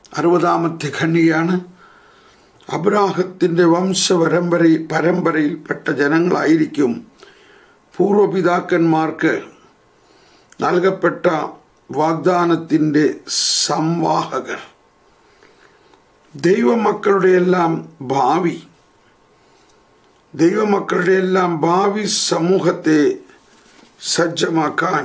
അറുപതാമത്തെ ഖണ്ഡികയാണ് അബ്രാഹത്തിൻ്റെ വംശപരമ്പരയിൽ പരമ്പരയിൽപ്പെട്ട ജനങ്ങളായിരിക്കും പൂർവപിതാക്കന്മാർക്ക് നൽകപ്പെട്ട വാഗ്ദാനത്തിൻ്റെ സംവാഹകർ ദൈവമക്കളുടെ എല്ലാം ഭാവി ദൈവമക്കളുടെ എല്ലാം ഭാവി സമൂഹത്തെ സജ്ജമാക്കാൻ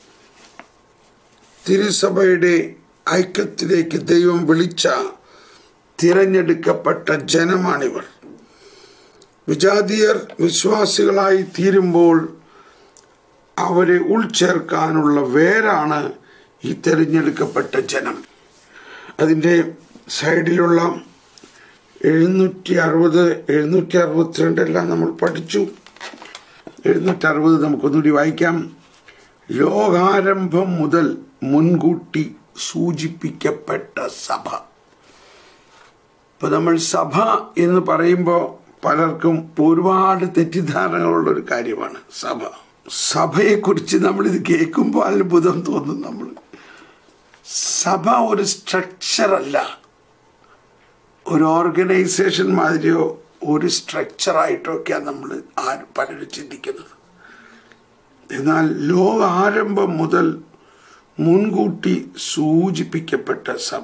തിരുസഭയുടെ ഐക്യത്തിലേക്ക് ദൈവം വിളിച്ച തിരഞ്ഞെടുക്കപ്പെട്ട ജനമാണിവർ വിജാതീയർ വിശ്വാസികളായി തീരുമ്പോൾ അവരെ ഉൾച്ചേർക്കാനുള്ള വേരാണ് ഈ തിരഞ്ഞെടുക്കപ്പെട്ട ജനം അതിൻ്റെ സൈഡിലുള്ള എഴുന്നൂറ്റി അറുപത് എഴുന്നൂറ്റി അറുപത്തിരണ്ട് എല്ലാം നമ്മൾ പഠിച്ചു എഴുന്നൂറ്റി അറുപത് നമുക്കൊന്നുകൂടി വായിക്കാം ലോകാരംഭം മുതൽ മുൻകൂട്ടി സൂചിപ്പിക്കപ്പെട്ട സഭ ഇപ്പൊ നമ്മൾ സഭ എന്ന് പറയുമ്പോൾ പലർക്കും ഒരുപാട് തെറ്റിദ്ധാരണകളുള്ള ഒരു കാര്യമാണ് സഭ സഭയെക്കുറിച്ച് നമ്മളിത് കേൾക്കുമ്പോൾ അത്ഭുതം തോന്നും നമ്മൾ സഭ ഒരു സ്ട്രക്ചർ അല്ല ഒരു ഓർഗനൈസേഷൻ മാതിരിയോ ഒരു സ്ട്രക്ചറായിട്ടൊക്കെയാണ് നമ്മൾ ആരും പലരും ചിന്തിക്കുന്നത് എന്നാൽ ലോകാരംഭം മുതൽ മുൻകൂട്ടി സൂചിപ്പിക്കപ്പെട്ട സഭ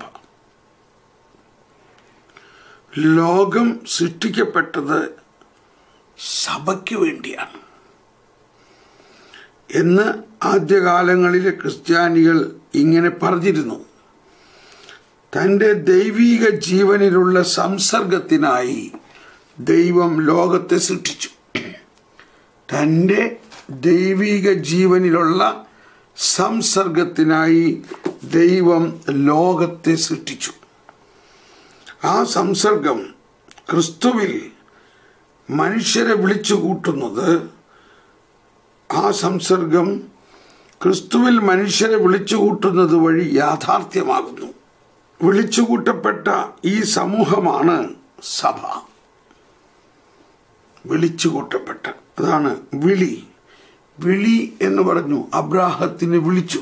ലോകം സൃഷ്ടിക്കപ്പെട്ടത് സഭയ്ക്ക് വേണ്ടിയാണ് എന്ന് ആദ്യകാലങ്ങളിലെ ക്രിസ്ത്യാനികൾ ഇങ്ങനെ പറഞ്ഞിരുന്നു തൻ്റെ ദൈവീക ജീവനിലുള്ള സംസർഗത്തിനായി ദൈവം ലോകത്തെ സൃഷ്ടിച്ചു തൻ്റെ ദൈവീക ജീവനിലുള്ള സംസർഗത്തിനായി ദൈവം ലോകത്തെ സൃഷ്ടിച്ചു ആ സംസർഗം ക്രിസ്തുവിൽ മനുഷ്യരെ വിളിച്ചു കൂട്ടുന്നത് ആ സംസർഗം ക്രിസ്തുവിൽ മനുഷ്യരെ വിളിച്ചു കൂട്ടുന്നത് വഴി യാഥാർത്ഥ്യമാകുന്നു വിളിച്ചുകൂട്ടപ്പെട്ട ഈ സമൂഹമാണ് സഭ വിളിച്ചുകൂട്ടപ്പെട്ട അതാണ് വിളി വിളി എന്ന് പറഞ്ഞു അബ്രാഹത്തിന് വിളിച്ചു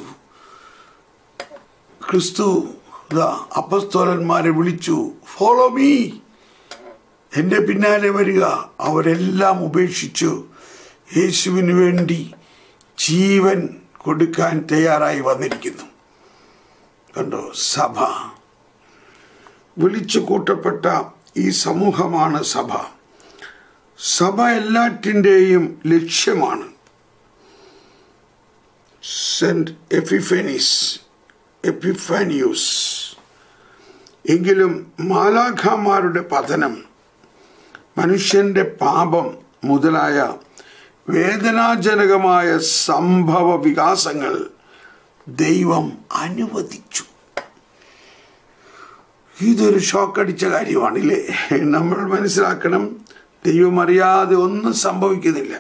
ക്രിസ്തു ദാ അപ്പസ്തോലന്മാരെ വിളിച്ചു ഫോളോ മീ എൻ്റെ പിന്നാലെ വരിക അവരെല്ലാം ഉപേക്ഷിച്ചു യേശുവിന് വേണ്ടി ജീവൻ കൊടുക്കാൻ തയ്യാറായി വന്നിരിക്കുന്നു കണ്ടോ സഭ വിളിച്ചു കൂട്ടപ്പെട്ട ഈ സമൂഹമാണ് സഭ സഭ എല്ലാറ്റിൻ്റെയും ലക്ഷ്യമാണ് സെന്റ് എഫിഫെനിസ് എപ്പിഫാനിയൂസ് എങ്കിലും മാലാഖമാരുടെ പതനം മനുഷ്യന്റെ പാപം മുതലായ വേദനാജനകമായ സംഭവ വികാസങ്ങൾ ദൈവം അനുവദിച്ചു ഇതൊരു ഷോക്കടിച്ച കാര്യമാണില്ലേ നമ്മൾ മനസ്സിലാക്കണം ദൈവം അറിയാതെ ഒന്നും സംഭവിക്കുന്നില്ല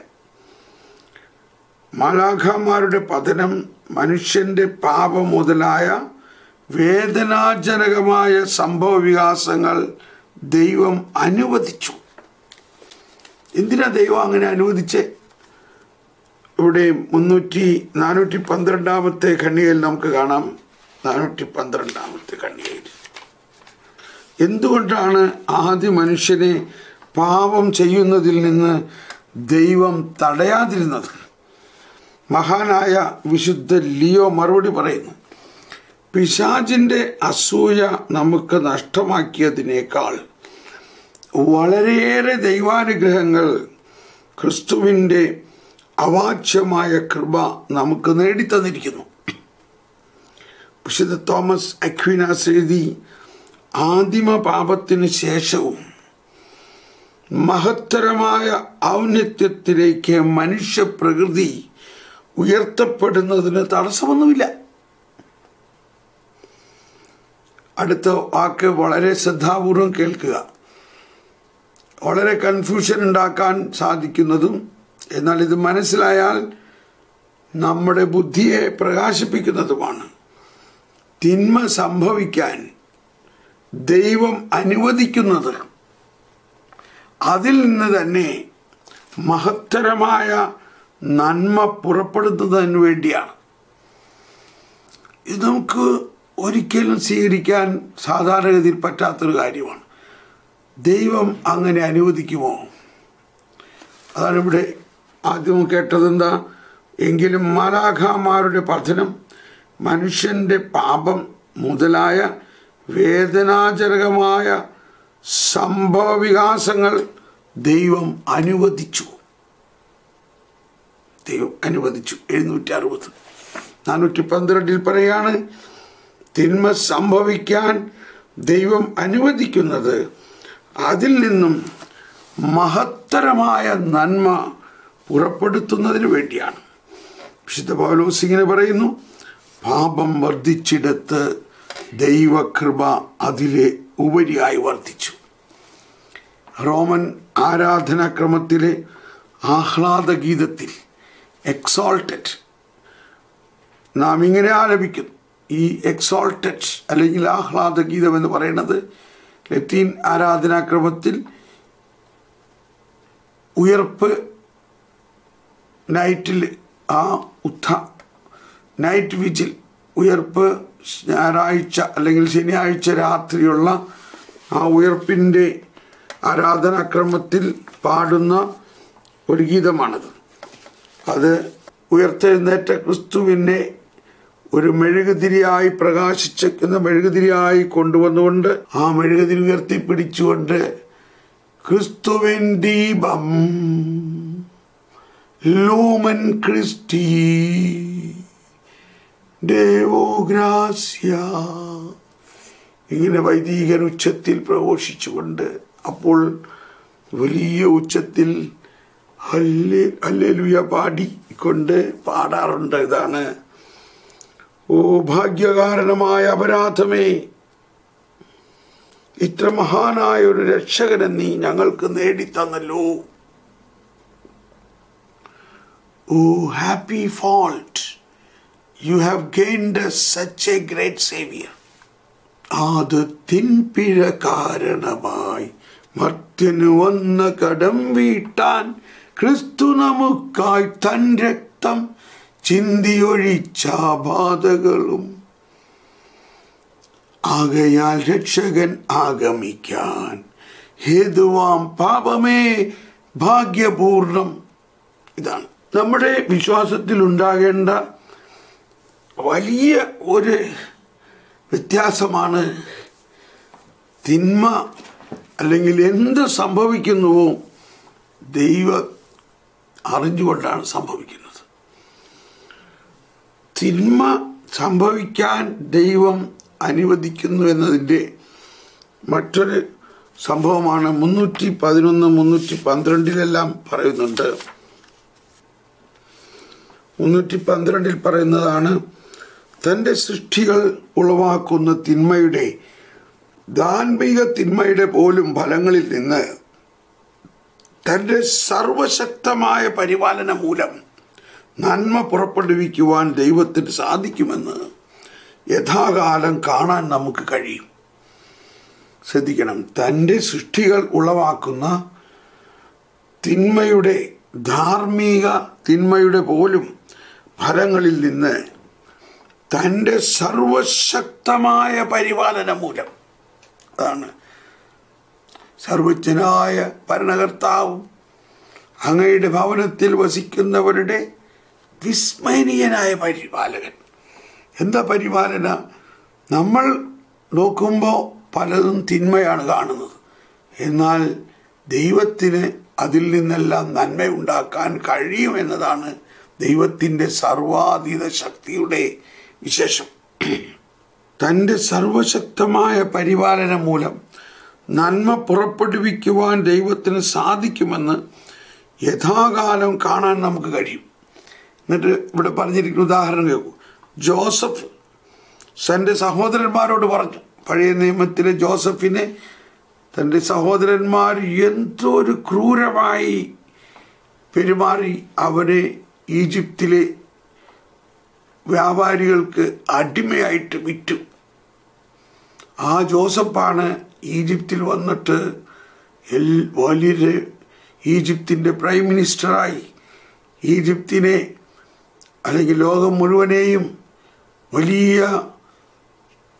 മാലാഖമാരുടെ പതനം മനുഷ്യന്റെ പാപം മുതലായ വേദനാജനകമായ സംഭവ വികാസങ്ങൾ ദൈവം അനുവദിച്ചു എന്തിനാ ദൈവം അങ്ങനെ അനുവദിച്ചേ ഇവിടെ മുന്നൂറ്റി നാനൂറ്റി പന്ത്രണ്ടാമത്തെ ഖണ്ണികയിൽ നമുക്ക് കാണാം നാനൂറ്റി പന്ത്രണ്ടാമത്തെ ഖണ്ണികയിൽ എന്തുകൊണ്ടാണ് ആദ്യ മനുഷ്യനെ പാപം ചെയ്യുന്നതിൽ നിന്ന് ദൈവം തടയാതിരുന്നത് മഹാനായ വിശുദ്ധ ലിയോ മറുപടി പറയുന്നു പിശാചിന്റെ അസൂയ നമുക്ക് നഷ്ടമാക്കിയതിനേക്കാൾ വളരെയേറെ ദൈവാനുഗ്രഹങ്ങൾ ക്രിസ്തുവിൻ്റെ അവാച്യമായ കൃപ നമുക്ക് നേടിത്തന്നിരിക്കുന്നു വിശുദ്ധ തോമസ് അക്വിനാസ് എഴുതി ആദിമ പാപത്തിന് ശേഷവും മഹത്തരമായ ഔന്നത്യത്തിലേക്ക് മനുഷ്യ പ്രകൃതി ഉയർത്തപ്പെടുന്നതിന് തടസ്സമൊന്നുമില്ല അടുത്ത വാക്ക് വളരെ ശ്രദ്ധാപൂർവം കേൾക്കുക വളരെ കൺഫ്യൂഷൻ ഉണ്ടാക്കാൻ സാധിക്കുന്നതും എന്നാൽ ഇത് മനസ്സിലായാൽ നമ്മുടെ ബുദ്ധിയെ പ്രകാശിപ്പിക്കുന്നതുമാണ് തിന്മ സംഭവിക്കാൻ ദൈവം അനുവദിക്കുന്നത് അതിൽ നിന്ന് തന്നെ മഹത്തരമായ നന്മ പുറപ്പെടുന്നതിന് വേണ്ടിയാണ് ഇത് നമുക്ക് ഒരിക്കലും സ്വീകരിക്കാൻ സാധാരണഗതിയിൽ പറ്റാത്തൊരു കാര്യമാണ് ദൈവം അങ്ങനെ അനുവദിക്കുമോ അതാണ് ഇവിടെ ആദ്യം കേട്ടത് എന്താ എങ്കിലും മാലാഖമാരുടെ പഠനം മനുഷ്യന്റെ പാപം മുതലായ വേദനാജനകമായ സംഭവ വികാസങ്ങൾ ദൈവം അനുവദിച്ചു ദൈവം അനുവദിച്ചു എഴുന്നൂറ്റി അറുപത് നാനൂറ്റി പന്ത്രണ്ടിൽ പറയാണ് തിന്മ സംഭവിക്കാൻ ദൈവം അനുവദിക്കുന്നത് അതിൽ നിന്നും മഹത്തരമായ നന്മ പുറപ്പെടുത്തുന്നതിന് വേണ്ടിയാണ് വിശുദ്ധ പൗലോസ് ഇങ്ങനെ പറയുന്നു പാപം വർദ്ധിച്ചിടത്ത് ദൈവകൃപ അതിലെ ഉപരിയായി വർദ്ധിച്ചു റോമൻ ആരാധനാക്രമത്തിലെ ആഹ്ലാദ ഗീതത്തിൽ എക്സോൾട്ടഡ് നാം ഇങ്ങനെ ആലപിക്കുന്നു ഈ എക്സോൾട്ടഡ് അല്ലെങ്കിൽ ആഹ്ലാദ ഗീതം എന്ന് പറയുന്നത് ലത്തീൻ ആരാധനാക്രമത്തിൽ ഉയർപ്പ് നൈറ്റിൽ ആ ഉത്ഥ നൈറ്റ് വിജിൽ ഉയർപ്പ് ഞായറാഴ്ച അല്ലെങ്കിൽ ശനിയാഴ്ച രാത്രിയുള്ള ആ ഉയർപ്പിൻ്റെ ആരാധനാക്രമത്തിൽ പാടുന്ന ഒരു ഗീതമാണത് അത് ഉയർത്തെഴുന്നേറ്റ ക്രിസ്തുവിനെ ഒരു മെഴുകുതിരിയായി പ്രകാശിക്കുന്ന മെഴുകുതിരിയായി കൊണ്ടുവന്നുകൊണ്ട് ആ മെഴുകുതിരി ഉയർത്തിപ്പിടിച്ചുകൊണ്ട് ക്രിസ്തുവിൻ ദീപം ലൂമൻ ക്രിസ്റ്റി ദേവോഗ്രാസ്യ ഇങ്ങനെ വൈദികൻ ഉച്ചത്തിൽ പ്രഘോഷിച്ചുകൊണ്ട് അപ്പോൾ വലിയ ഉച്ചത്തിൽ ഹല്ലേലുയ പാടിക്കൊണ്ട് പാടാറുണ്ട് ഇതാണ് ഓ ഭാഗ്യകാരണമായ അപരാധമേ ഇത്ര മഹാനായ ഒരു രക്ഷകനെ നീ ഞങ്ങൾക്ക് നേടിത്തന്നല്ലോ O happy fault you have gained such a great saviour അത് തിൻപിഴ കാരണമായി മർത്യന് വന്ന കടം വീട്ടാൻ ക്രിസ്തു നമുക്കായി തൻ രക്തം ചിന്തിയൊഴിച്ച ബാധകളും ആകയാൽ രക്ഷകൻ ആഗമിക്കാൻ ഹേതുവാം പാപമേ ഭാഗ്യപൂർണം ഇതാണ് നമ്മുടെ വിശ്വാസത്തിൽ ഉണ്ടാകേണ്ട വലിയ ഒരു വ്യത്യാസമാണ് തിന്മ അല്ലെങ്കിൽ എന്ത് സംഭവിക്കുന്നുവോ ദൈവം അറിഞ്ഞുകൊണ്ടാണ് സംഭവിക്കുന്നത് തിന്മ സംഭവിക്കാൻ ദൈവം അനുവദിക്കുന്നു എന്നതിൻ്റെ മറ്റൊരു സംഭവമാണ് മുന്നൂറ്റി പതിനൊന്ന് മുന്നൂറ്റി പന്ത്രണ്ടിലെല്ലാം പറയുന്നുണ്ട് മുന്നൂറ്റി പന്ത്രണ്ടിൽ പറയുന്നതാണ് തൻ്റെ സൃഷ്ടികൾ ഉളവാക്കുന്ന തിന്മയുടെ ധാർമ്മിക തിന്മയുടെ പോലും ഫലങ്ങളിൽ നിന്ന് തൻ്റെ സർവശക്തമായ പരിപാലന മൂലം നന്മ പുറപ്പെടുവിക്കുവാൻ ദൈവത്തിന് സാധിക്കുമെന്ന് യഥാകാലം കാണാൻ നമുക്ക് കഴിയും ശ്രദ്ധിക്കണം തൻ്റെ സൃഷ്ടികൾ ഉളവാക്കുന്ന തിന്മയുടെ ധാർമ്മിക തിന്മയുടെ പോലും ഫലങ്ങളിൽ നിന്ന് തൻ്റെ സർവശക്തമായ പരിപാലന മൂലം അതാണ് സർവജ്ഞനായ ഭരണകർത്താവും അങ്ങയുടെ ഭവനത്തിൽ വസിക്കുന്നവരുടെ വിസ്മയനീയനായ പരിപാലകൻ എന്താ പരിപാലന നമ്മൾ നോക്കുമ്പോൾ പലതും തിന്മയാണ് കാണുന്നത് എന്നാൽ ദൈവത്തിന് അതിൽ നിന്നെല്ലാം നന്മയുണ്ടാക്കാൻ കഴിയുമെന്നതാണ് ദൈവത്തിൻ്റെ സർവാതീത ശക്തിയുടെ വിശേഷം തൻ്റെ സർവശക്തമായ പരിപാലന മൂലം നന്മ പുറപ്പെടുവിക്കുവാൻ ദൈവത്തിന് സാധിക്കുമെന്ന് യഥാകാലം കാണാൻ നമുക്ക് കഴിയും എന്നിട്ട് ഇവിടെ പറഞ്ഞിരിക്കുന്ന ഉദാഹരണം കേൾക്കൂ ജോസഫ് തൻ്റെ സഹോദരന്മാരോട് പറഞ്ഞു പഴയ നിയമത്തിലെ ജോസഫിനെ തൻ്റെ സഹോദരന്മാർ എന്തോ ഒരു ക്രൂരമായി പെരുമാറി അവനെ ഈജിപ്തിലെ വ്യാപാരികൾക്ക് അടിമയായിട്ട് വിറ്റു ആ ജോസഫാണ് ഈജിപ്തിൽ വന്നിട്ട് എൽ വലിയൊരു ഈജിപ്തിൻ്റെ പ്രൈം മിനിസ്റ്ററായി ഈജിപ്തിനെ അല്ലെങ്കിൽ ലോകം മുഴുവനെയും വലിയ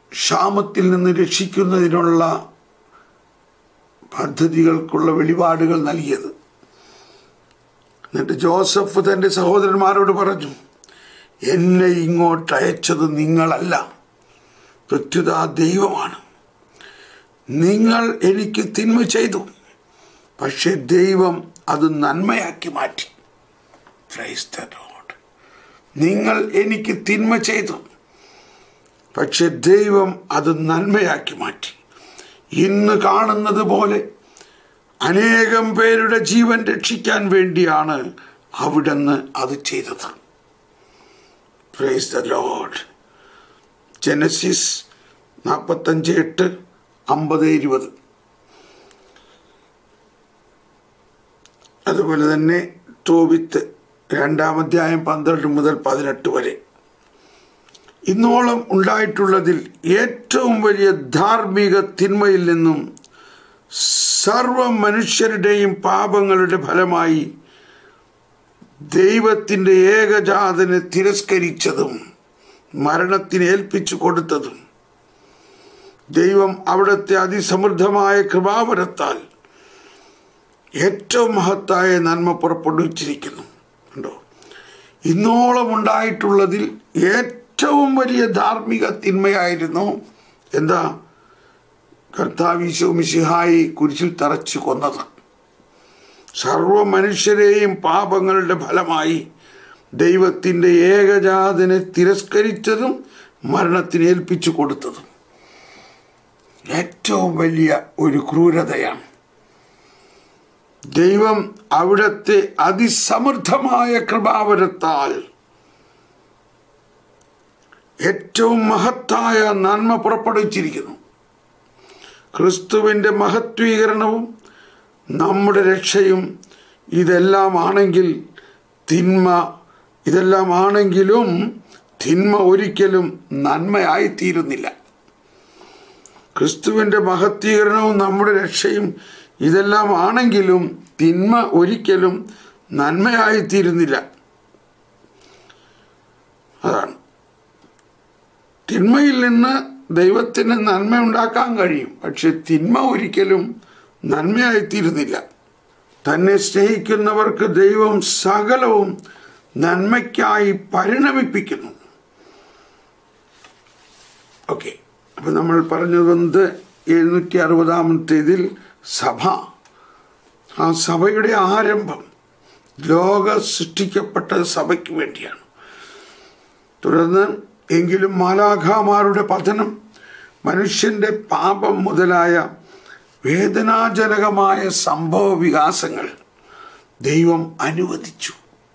ക്ഷാമത്തിൽ നിന്ന് രക്ഷിക്കുന്നതിനുള്ള പദ്ധതികൾക്കുള്ള വെളിപാടുകൾ നൽകിയത് എന്നിട്ട് ജോസഫ് തൻ്റെ സഹോദരന്മാരോട് പറഞ്ഞു എന്നെ ഇങ്ങോട്ട് അയച്ചത് നിങ്ങളല്ല പ്രത്യുത ദൈവമാണ് നിങ്ങൾ എനിക്ക് തിന്മ ചെയ്തു പക്ഷെ ദൈവം അത് നന്മയാക്കി മാറ്റി Praise the Lord. നിങ്ങൾ എനിക്ക് തിന്മ ചെയ്തു പക്ഷെ ദൈവം അത് നന്മയാക്കി മാറ്റി ഇന്ന് കാണുന്നത് പോലെ അനേകം പേരുടെ ജീവൻ രക്ഷിക്കാൻ വേണ്ടിയാണ് അവിടുന്ന് അത് ചെയ്തത് പ്രൈസ് ദ ലോഡ് ജനസിസ് നാൽപ്പത്തഞ്ച് എട്ട് അമ്പത് ഇരുപത് അതുപോലെ തന്നെ തോവിത്ത് രണ്ടാം അധ്യായം പന്ത്രണ്ട് മുതൽ പതിനെട്ട് വരെ ഇന്നോളം ഉണ്ടായിട്ടുള്ളതിൽ ഏറ്റവും വലിയ ധാർമ്മിക തിന്മയിൽ നിന്നും സർവ മനുഷ്യരുടെയും പാപങ്ങളുടെ ഫലമായി ദൈവത്തിൻ്റെ ഏകജാതനെ തിരസ്കരിച്ചതും മരണത്തിന് ഏൽപ്പിച്ചു കൊടുത്തതും ദൈവം അവിടുത്തെ അതിസമൃദ്ധമായ കൃപാവരത്താൽ ഏറ്റവും മഹത്തായ നന്മ പുറപ്പെടുവിച്ചിരിക്കുന്നു ഉണ്ടോ ഇന്നോളം ഉണ്ടായിട്ടുള്ളതിൽ ഏറ്റവും വലിയ ധാർമ്മിക തിന്മയായിരുന്നു എന്താ കർത്താവിശോ മിശിഹായി കുരിശിൽ തറച്ചു കൊന്നത് സർവ മനുഷ്യരെയും പാപങ്ങളുടെ ഫലമായി ദൈവത്തിൻ്റെ ഏകജാതനെ തിരസ്കരിച്ചതും മരണത്തിന് ഏൽപ്പിച്ചു കൊടുത്തതും ഏറ്റവും വലിയ ഒരു ക്രൂരതയാണ് ദൈവം അവിടത്തെ അതിസമൃദ്ധമായ കൃപാവരത്താൽ ഏറ്റവും മഹത്തായ നന്മ പുറപ്പെടുവിച്ചിരിക്കുന്നു ക്രിസ്തുവിൻ്റെ മഹത്വീകരണവും നമ്മുടെ രക്ഷയും ഇതെല്ലാം ആണെങ്കിൽ തിന്മ ഇതെല്ലാം ആണെങ്കിലും തിന്മ ഒരിക്കലും നന്മയായിത്തീരുന്നില്ല ക്രിസ്തുവിൻ്റെ മഹത്വീകരണവും നമ്മുടെ രക്ഷയും ഇതെല്ലാം ആണെങ്കിലും തിന്മ ഒരിക്കലും നന്മയായിത്തീരുന്നില്ല അതാണ് തിന്മയിൽ നിന്ന് ദൈവത്തിന് നന്മ ഉണ്ടാക്കാൻ കഴിയും പക്ഷെ തിന്മ ഒരിക്കലും നന്മയായിത്തീരുന്നില്ല തന്നെ സ്നേഹിക്കുന്നവർക്ക് ദൈവം സകലവും നന്മയ്ക്കായി പരിണമിപ്പിക്കുന്നു ഓക്കെ അപ്പം നമ്മൾ പറഞ്ഞു വന്നത് എഴുന്നൂറ്റി അറുപതാമത്തേതിൽ സഭ ആ സഭയുടെ ആരംഭം ലോക സൃഷ്ടിക്കപ്പെട്ട സഭയ്ക്ക് വേണ്ടിയാണ് തുടർന്ന് എങ്കിലും മാലാഖാമാരുടെ പതനം മനുഷ്യന്റെ പാപം മുതലായ വേദനാജനകമായ സംഭവ വികാസങ്ങൾ ദൈവം അനുവദിച്ചു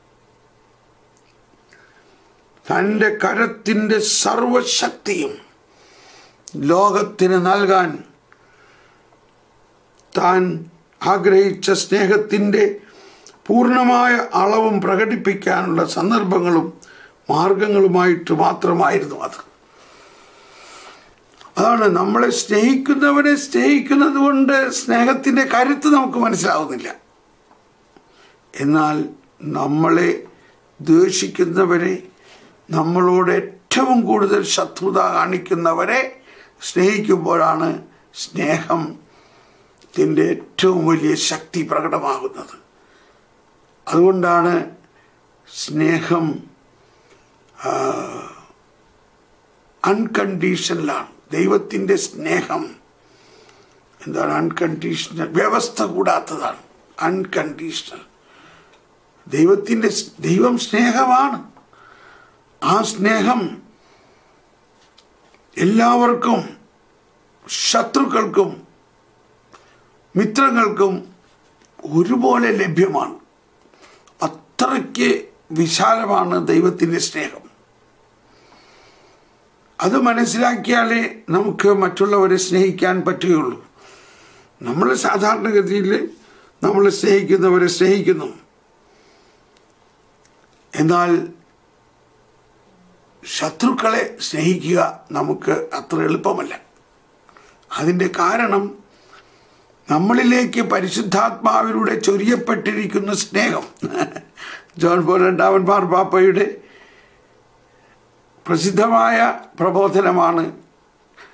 തൻ്റെ കരത്തിൻ്റെ സർവശക്തിയും ലോകത്തിന് നൽകാൻ താൻ ആഗ്രഹിച്ച സ്നേഹത്തിൻ്റെ പൂർണ്ണമായ അളവും പ്രകടിപ്പിക്കാനുള്ള സന്ദർഭങ്ങളും മാർഗങ്ങളുമായിട്ട് മാത്രമായിരുന്നു അത് അതാണ് നമ്മളെ സ്നേഹിക്കുന്നവരെ സ്നേഹിക്കുന്നത് കൊണ്ട് സ്നേഹത്തിൻ്റെ കരുത്ത് നമുക്ക് മനസ്സിലാവുന്നില്ല എന്നാൽ നമ്മളെ ദ്വേഷിക്കുന്നവരെ നമ്മളോട് ഏറ്റവും കൂടുതൽ ശത്രുത കാണിക്കുന്നവരെ സ്നേഹിക്കുമ്പോഴാണ് സ്നേഹത്തിൻ്റെ ഏറ്റവും വലിയ ശക്തി പ്രകടമാകുന്നത് അതുകൊണ്ടാണ് സ്നേഹം അൺകണ്ടീഷണലാണ് ദൈവത്തിൻ്റെ സ്നേഹം എന്താണ് അൺകണ്ടീഷണൽ വ്യവസ്ഥ കൂടാത്തതാണ് അൺകണ്ടീഷണൽ ദൈവത്തിൻ്റെ ദൈവം സ്നേഹമാണ് ആ സ്നേഹം എല്ലാവർക്കും ശത്രുക്കൾക്കും മിത്രങ്ങൾക്കും ഒരുപോലെ ലഭ്യമാണ് അത്രയ്ക്ക് വിശാലമാണ് ദൈവത്തിൻ്റെ സ്നേഹം അത് മനസ്സിലാക്കിയാലേ നമുക്ക് മറ്റുള്ളവരെ സ്നേഹിക്കാൻ പറ്റുകയുള്ളൂ നമ്മൾ സാധാരണഗതിയിൽ നമ്മൾ സ്നേഹിക്കുന്നവരെ സ്നേഹിക്കുന്നു എന്നാൽ ശത്രുക്കളെ സ്നേഹിക്കുക നമുക്ക് അത്ര എളുപ്പമല്ല അതിൻ്റെ കാരണം നമ്മളിലേക്ക് പരിശുദ്ധാത്മാവിലൂടെ ചൊരിയപ്പെട്ടിരിക്കുന്ന സ്നേഹം ജോൺ പോൾ രണ്ടാമൻ മാർപ്പാപ്പയുടെ പ്രസിദ്ധമായ പ്രബോധനമാണ്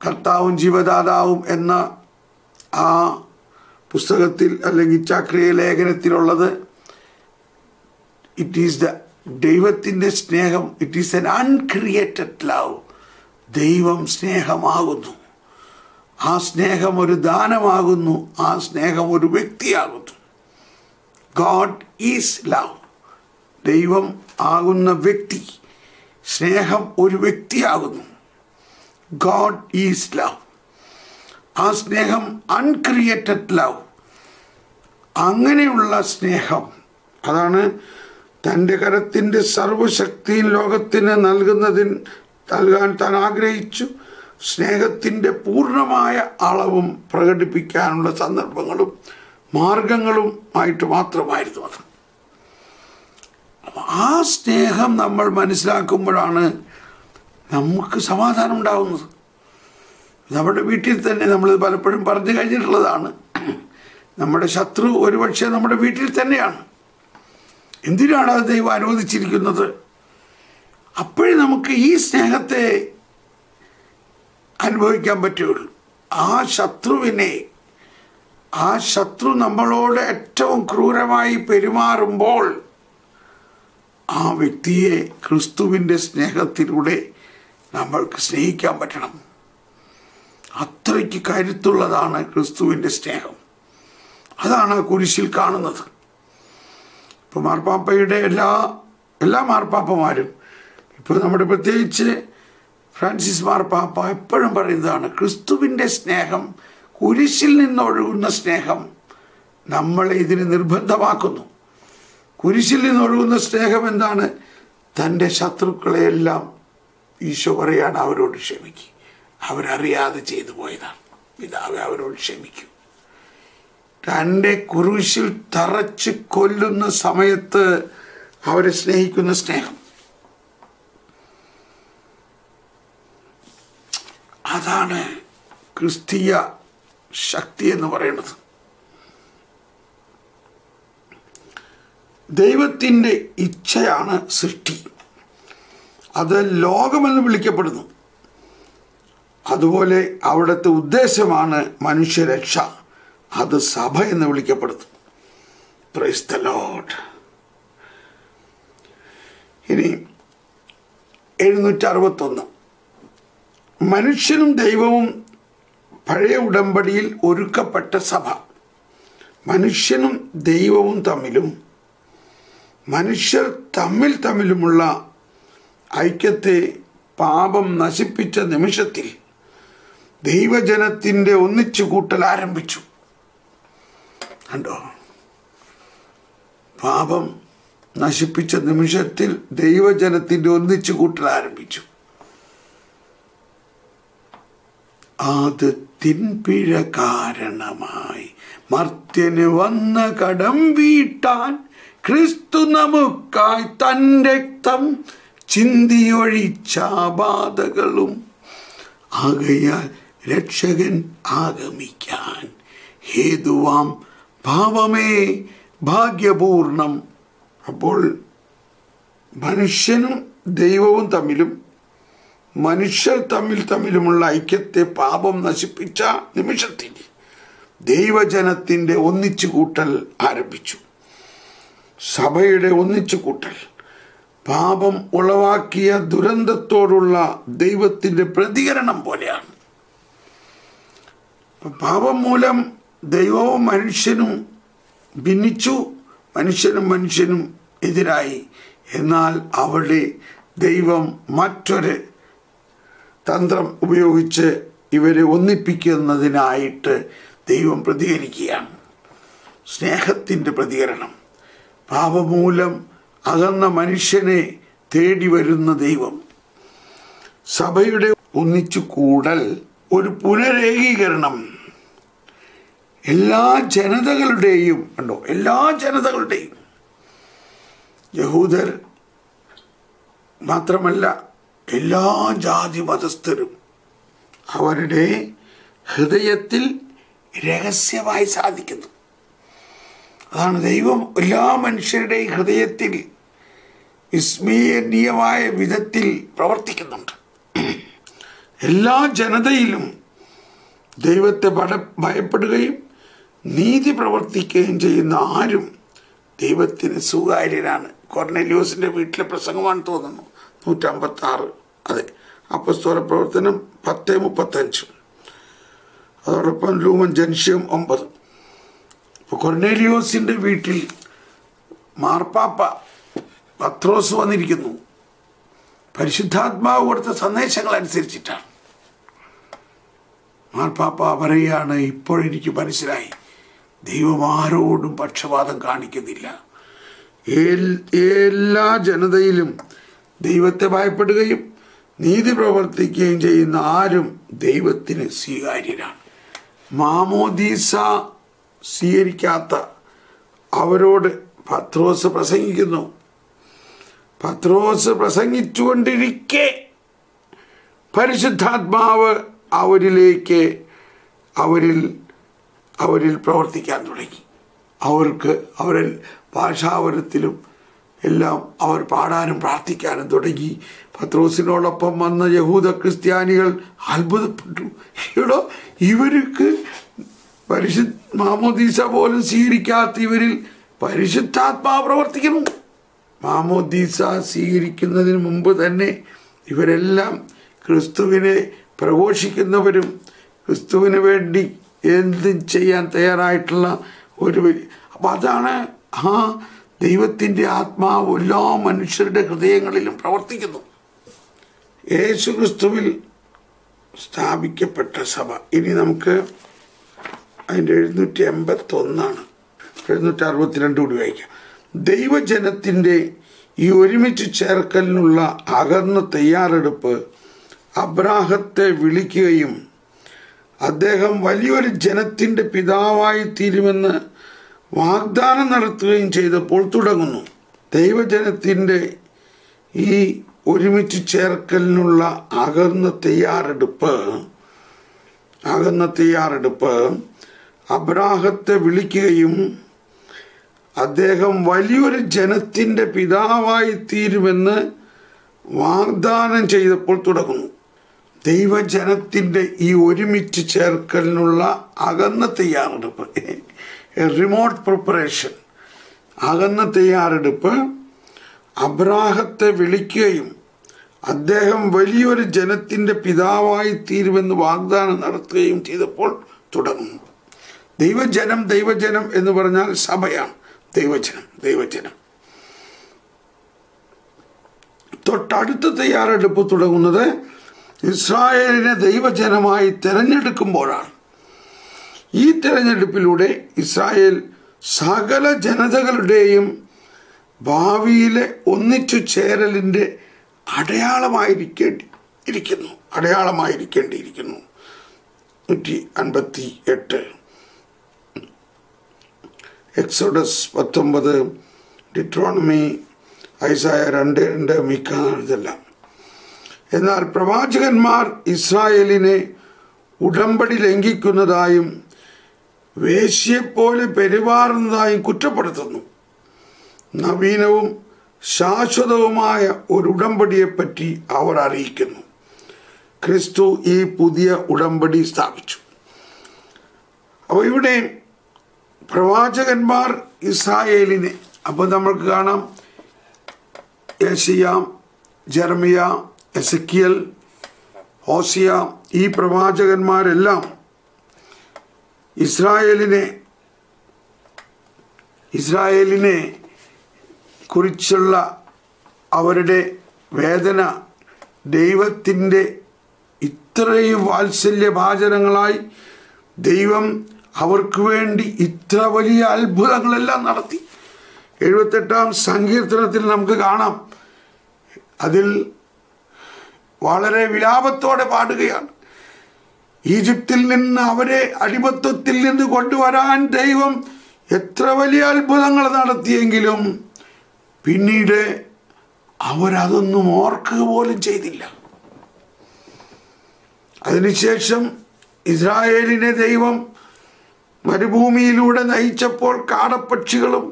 കർത്താവും ജീവദാതാവും എന്ന ആ പുസ്തകത്തിൽ അല്ലെങ്കിൽ ചക്രിയ ലേഖനത്തിലുള്ളത് ഇറ്റ് ഈസ് ദ ദൈവത്തിൻ്റെ സ്നേഹം it is an uncreated love ദൈവം സ്നേഹമാകുന്നു ആ സ്നേഹം ഒരു ദാനമാകുന്നു ആ സ്നേഹം ഒരു വ്യക്തിയാകുന്നു ഗോഡ് ഈസ് ലവ് ദൈവം ആകുന്ന വ്യക്തി സ്നേഹം ഒരു വ്യക്തിയാകുന്നു ഗോഡ് ഈസ് ലവ് ആ സ്നേഹം അൺക്രിയേറ്റഡ് ലവ് അങ്ങനെയുള്ള സ്നേഹം അതാണ് തൻ്റെ കരത്തിൻ്റെ സർവശക്തിയും ലോകത്തിന് നൽകുന്നതിന് നൽകാൻ താൻ ആഗ്രഹിച്ചു സ്നേഹത്തിൻ്റെ പൂർണ്ണമായ അളവും പ്രകടിപ്പിക്കാനുള്ള സന്ദർഭങ്ങളും മാർഗങ്ങളും ആയിട്ട് മാത്രമായിരുന്നു അത് ആ സ്നേഹം നമ്മൾ മനസ്സിലാക്കുമ്പോഴാണ് നമുക്ക് സമാധാനം ഉണ്ടാവുന്നത് നമ്മുടെ വീട്ടിൽ തന്നെ നമ്മൾ പലപ്പോഴും പറഞ്ഞു കഴിഞ്ഞിട്ടുള്ളതാണ് നമ്മുടെ ശത്രു ഒരുപക്ഷെ നമ്മുടെ വീട്ടിൽ തന്നെയാണ് എന്തിനാണ് അത് ദൈവം അനുവദിച്ചിരിക്കുന്നത് അപ്പോഴേ നമുക്ക് ഈ സ്നേഹത്തെ അനുഭവിക്കാൻ പറ്റുകയുള്ളൂ ആ ശത്രുവിനെ ആ ശത്രു നമ്മളോട് ഏറ്റവും ക്രൂരമായി പെരുമാറുമ്പോൾ ആ വ്യക്തിയെ ക്രിസ്തുവിൻ്റെ സ്നേഹത്തിലൂടെ നമ്മൾക്ക് സ്നേഹിക്കാൻ പറ്റണം അത്രയ്ക്ക് കരുത്തുള്ളതാണ് ക്രിസ്തുവിൻ്റെ സ്നേഹം അതാണ് ആ കുരിശിൽ കാണുന്നത് ഇപ്പോൾ മാർപ്പാപ്പയുടെ എല്ലാ എല്ലാ മാർപ്പാപ്പമാരും ഇപ്പോൾ നമ്മുടെ പ്രത്യേകിച്ച് ഫ്രാൻസിസ് മാർപ്പാപ്പ എപ്പോഴും പറയുന്നതാണ് ക്രിസ്തുവിൻ്റെ സ്നേഹം കുരിശിൽ നിന്നൊഴുകുന്ന സ്നേഹം നമ്മളെ ഇതിന് നിർബന്ധമാക്കുന്നു കുരിശിൽ നിന്നൊഴുകുന്ന സ്നേഹം എന്താണ് തൻ്റെ ശത്രുക്കളെയെല്ലാം ഈശോ പറയാണ് അവരോട് ക്ഷമിക്കും അവരറിയാതെ ചെയ്തു പോയതാണ് പിതാവെ അവരോട് ക്ഷമിക്കും തൻ്റെ കുരിശിൽ തറച്ച് കൊല്ലുന്ന സമയത്ത് അവരെ സ്നേഹിക്കുന്ന സ്നേഹം അതാണ് ക്രിസ്തീയ ശക്തി എന്ന് പറയുന്നത് ദൈവത്തിൻ്റെ ഇച്ഛയാണ് സൃഷ്ടി അത് ലോകമെന്ന് വിളിക്കപ്പെടുന്നു അതുപോലെ അവിടുത്തെ ഉദ്ദേശമാണ് മനുഷ്യരക്ഷ അത് സഭ എന്ന് വിളിക്കപ്പെടുന്നു പ്രൈസ് ദ ലോഡ് ഇനി എഴുന്നൂറ്റി അറുപത്തൊന്ന് മനുഷ്യനും ദൈവവും പഴയ ഉടമ്പടിയിൽ ഒരുക്കപ്പെട്ട സഭ മനുഷ്യനും ദൈവവും തമ്മിലും മനുഷ്യർ തമ്മിൽ തമ്മിലുമുള്ള ഐക്യത്തെ പാപം നശിപ്പിച്ച നിമിഷത്തിൽ ദൈവജനത്തിൻ്റെ ഒന്നിച്ചു കൂട്ടൽ ആരംഭിച്ചു കണ്ടോ പാപം നശിപ്പിച്ച നിമിഷത്തിൽ ദൈവജനത്തിൻ്റെ ഒന്നിച്ചു കൂട്ടൽ ആരംഭിച്ചു അത് തിൻപിഴ കാരണമായി മർത്യന് വന്ന കടം വീട്ടാൻ ക്രിസ്തു നമുക്കായി തൻ രക്തം ചിന്തിയൊഴിച്ച ബാധകളും ആകയാൽ രക്ഷകൻ ആഗമിക്കാൻ ഹേതുവാം ഭാവമേ ഭാഗ്യപൂർണം അപ്പോൾ മനുഷ്യനും ദൈവവും തമ്മിലും മനുഷ്യർ തമ്മിൽ തമ്മിലുമുള്ള ഐക്യത്തെ പാപം നശിപ്പിച്ച നിമിഷത്തിൽ ദൈവജനത്തിൻ്റെ ഒന്നിച്ചു കൂട്ടൽ ആരംഭിച്ചു സഭയുടെ ഒന്നിച്ചു കൂട്ടൽ പാപം ഉളവാക്കിയ ദുരന്തത്തോടുള്ള ദൈവത്തിൻ്റെ പ്രതികരണം പോലെയാണ് പാപം മൂലം ദൈവവും മനുഷ്യനും ഭിന്നിച്ചു മനുഷ്യനും മനുഷ്യനും എതിരായി എന്നാൽ അവിടെ ദൈവം മറ്റൊരു തന്ത്രം ഉപയോഗിച്ച് ഇവരെ ഒന്നിപ്പിക്കുന്നതിനായിട്ട് ദൈവം പ്രതികരിക്കുകയാണ് സ്നേഹത്തിൻ്റെ പ്രതികരണം പാപമൂലം അകന്ന മനുഷ്യനെ തേടി വരുന്ന ദൈവം സഭയുടെ ഒന്നിച്ചു കൂടൽ ഒരു പുനരേകീകരണം എല്ലാ ജനതകളുടെയും കണ്ടോ എല്ലാ ജനതകളുടെയും യഹൂദർ മാത്രമല്ല എല്ലാ ജാതി മതസ്ഥരും അവരുടെ ഹൃദയത്തിൽ രഹസ്യമായി സാധിക്കുന്നു അതാണ് ദൈവം എല്ലാ മനുഷ്യരുടെയും ഹൃദയത്തിൽ വിസ്മീയനീയമായ വിധത്തിൽ പ്രവർത്തിക്കുന്നുണ്ട് എല്ലാ ജനതയിലും ദൈവത്തെ ഭട ഭയപ്പെടുകയും നീതി പ്രവർത്തിക്കുകയും ചെയ്യുന്ന ആരും ദൈവത്തിന് സുകാര്യനാണ് കൊർണലിയോസിന്റെ വീട്ടിലെ പ്രസംഗമാണ് തോന്നുന്നു നൂറ്റമ്പത്തി ആറ് അതെ അപ്പസ്തോല പ്രവർത്തനം പത്ത് മുപ്പത്തഞ്ച് അതോടൊപ്പം ലൂമൻ ജൻഷ്യം ഒമ്പത് അപ്പോൾ കൊർണേലിയോസിന്റെ വീട്ടിൽ മാർപ്പാപ്പ പത്രോസ് വന്നിരിക്കുന്നു പരിശുദ്ധാത്മാവ് കൊടുത്ത സന്ദേശങ്ങൾ അനുസരിച്ചിട്ടാണ് മാർപ്പാപ്പ പറയുകയാണ് ഇപ്പോഴെനിക്ക് മനസ്സിലായി ദൈവം ആരോടും പക്ഷപാതം കാണിക്കുന്നില്ല ഏൽ- എല്ലാ ജനതയിലും ദൈവത്തെ ഭയപ്പെടുകയും നീതി പ്രവർത്തിക്കുകയും ചെയ്യുന്ന ആരും ദൈവത്തിന് സ്വീകാര്യരാണ് മാമോദീസ സ്വീകരിക്കാത്ത അവരോട് പത്രോസ് പ്രസംഗിക്കുന്നു പത്രോസ് പ്രസംഗിച്ചുകൊണ്ടിരിക്കെ പരിശുദ്ധാത്മാവ് അവരിലേക്ക് അവരിൽ അവരിൽ പ്രവർത്തിക്കാൻ തുടങ്ങി അവർക്ക് അവരിൽ ഭാഷാവരത്തിലും എല്ലാം അവർ പാടാനും പ്രാർത്ഥിക്കാനും തുടങ്ങി പത്രോസിനോടൊപ്പം വന്ന യഹൂദ ക്രിസ്ത്യാനികൾ അത്ഭുതപ്പെട്ടു ഇവിടെ ഇവർക്ക് പരിശുദ്ധ മാമോദീസ പോലും സ്വീകരിക്കാത്ത ഇവരിൽ പരിശുദ്ധാത്മാവ് പ്രവർത്തിക്കുന്നു മാമോദീസ സ്വീകരിക്കുന്നതിന് മുമ്പ് തന്നെ ഇവരെല്ലാം ക്രിസ്തുവിനെ പ്രഘോഷിക്കുന്നവരും ക്രിസ്തുവിന് വേണ്ടി എന്തും ചെയ്യാൻ തയ്യാറായിട്ടുള്ള ഒരു വലിയ അപ്പം അതാണ് ആ ദൈവത്തിൻ്റെ ആത്മാവ് എല്ലാ മനുഷ്യരുടെ ഹൃദയങ്ങളിലും പ്രവർത്തിക്കുന്നു യേശു ക്രിസ്തുവിൽ സ്ഥാപിക്കപ്പെട്ട സഭ ഇനി നമുക്ക് അതിൻ്റെ എഴുന്നൂറ്റി എൺപത്തി ഒന്നാണ് എഴുന്നൂറ്റി അറുപത്തിരണ്ട് കൂടി വായിക്കാം ദൈവജനത്തിൻ്റെ ഈ ഒരുമിച്ച് ചേർക്കലിനുള്ള അകന്ന തയ്യാറെടുപ്പ് അബ്രാഹത്തെ വിളിക്കുകയും അദ്ദേഹം വലിയൊരു ജനത്തിൻ്റെ പിതാവായി തീരുമെന്ന് വാഗ്ദാനം നടത്തുകയും ചെയ്തപ്പോൾ തുടങ്ങുന്നു ദൈവജനത്തിൻ്റെ ഈ ഒരുമിച്ച് ചേർക്കലിനുള്ള അകന്ന തയ്യാറെടുപ്പ് അകന്ന തയ്യാറെടുപ്പ് അബ്രാഹത്തെ വിളിക്കുകയും അദ്ദേഹം വലിയൊരു ജനത്തിൻ്റെ പിതാവായി തീരുമെന്ന് വാഗ്ദാനം ചെയ്തപ്പോൾ തുടങ്ങുന്നു ദൈവജനത്തിൻ്റെ ഈ ഒരുമിച്ച് ചേർക്കലിനുള്ള അകന്ന തയ്യാറെടുപ്പ് റിമോട്ട് പ്രിപ്പറേഷൻ അകന്ന തയ്യാറെടുപ്പ് അബ്രാഹത്തെ വിളിക്കുകയും അദ്ദേഹം വലിയൊരു ജനത്തിൻ്റെ പിതാവായി തീരുമെന്ന് വാഗ്ദാനം നടത്തുകയും ചെയ്തപ്പോൾ തുടങ്ങുന്നു ദൈവജനം ദൈവജനം എന്ന് പറഞ്ഞാൽ സഭയാണ് ദൈവജനം ദൈവജനം തൊട്ടടുത്ത തയ്യാറെടുപ്പ് തുടങ്ങുന്നത് ഇസ്രായേലിനെ ദൈവജനമായി തിരഞ്ഞെടുക്കുമ്പോഴാണ് ഈ തിരഞ്ഞെടുപ്പിലൂടെ ഇസ്രായേൽ സകല ജനതകളുടെയും ഭാവിയിലെ ഒന്നിച്ചു ചേരലിൻ്റെ അടയാളമായിരിക്കേണ്ടി ഇരിക്കുന്നു അടയാളമായിരിക്കേണ്ടിയിരിക്കുന്നു നൂറ്റി അൻപത്തി എട്ട് എക്സോഡസ് പത്തൊമ്പത് ഡിട്രോണമി ഐസായ രണ്ട് രണ്ട് മിക്ക ഇതെല്ലാം എന്നാൽ പ്രവാചകന്മാർ ഇസ്രായേലിനെ ഉടമ്പടി ലംഘിക്കുന്നതായും വേശ്യയെപ്പോലെ പെരുമാറുന്നതായും കുറ്റപ്പെടുത്തുന്നു നവീനവും ശാശ്വതവുമായ ഒരു ഉടമ്പടിയെപ്പറ്റി അവർ അറിയിക്കുന്നു ക്രിസ്തു ഈ പുതിയ ഉടമ്പടി സ്ഥാപിച്ചു അപ്പോൾ ഇവിടെ പ്രവാചകന്മാർ ഇസ്രായേലിനെ അപ്പോൾ നമ്മൾക്ക് കാണാം യേശിയ ജർമിയ എസക്കിയൽ ഹോസിയ ഈ പ്രവാചകന്മാരെല്ലാം ഇസ്രായേലിനെ ഇസ്രായേലിനെ കുറിച്ചുള്ള അവരുടെ വേദന ദൈവത്തിൻ്റെ ഇത്രയും വാത്സല്യഭാചനങ്ങളായി ദൈവം അവർക്ക് വേണ്ടി ഇത്ര വലിയ അത്ഭുതങ്ങളെല്ലാം നടത്തി എഴുപത്തെട്ടാം സങ്കീർത്തനത്തിൽ നമുക്ക് കാണാം അതിൽ വളരെ വിലാപത്തോടെ പാടുകയാണ് ഈജിപ്തിൽ നിന്ന് അവരെ അടിമത്വത്തിൽ നിന്ന് കൊണ്ടുവരാൻ ദൈവം എത്ര വലിയ അത്ഭുതങ്ങൾ നടത്തിയെങ്കിലും പിന്നീട് അവരതൊന്നും ഓർക്കുക പോലും ചെയ്തില്ല അതിനുശേഷം ഇസ്രായേലിനെ ദൈവം മരുഭൂമിയിലൂടെ നയിച്ചപ്പോൾ കാടപ്പക്ഷികളും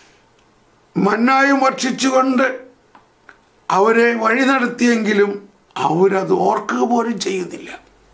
മന്നായും ഭക്ഷിച്ചുകൊണ്ട് അവരെ വഴി നടത്തിയെങ്കിലും അവരത് ഓർക്കുക പോലും ചെയ്യുന്നില്ല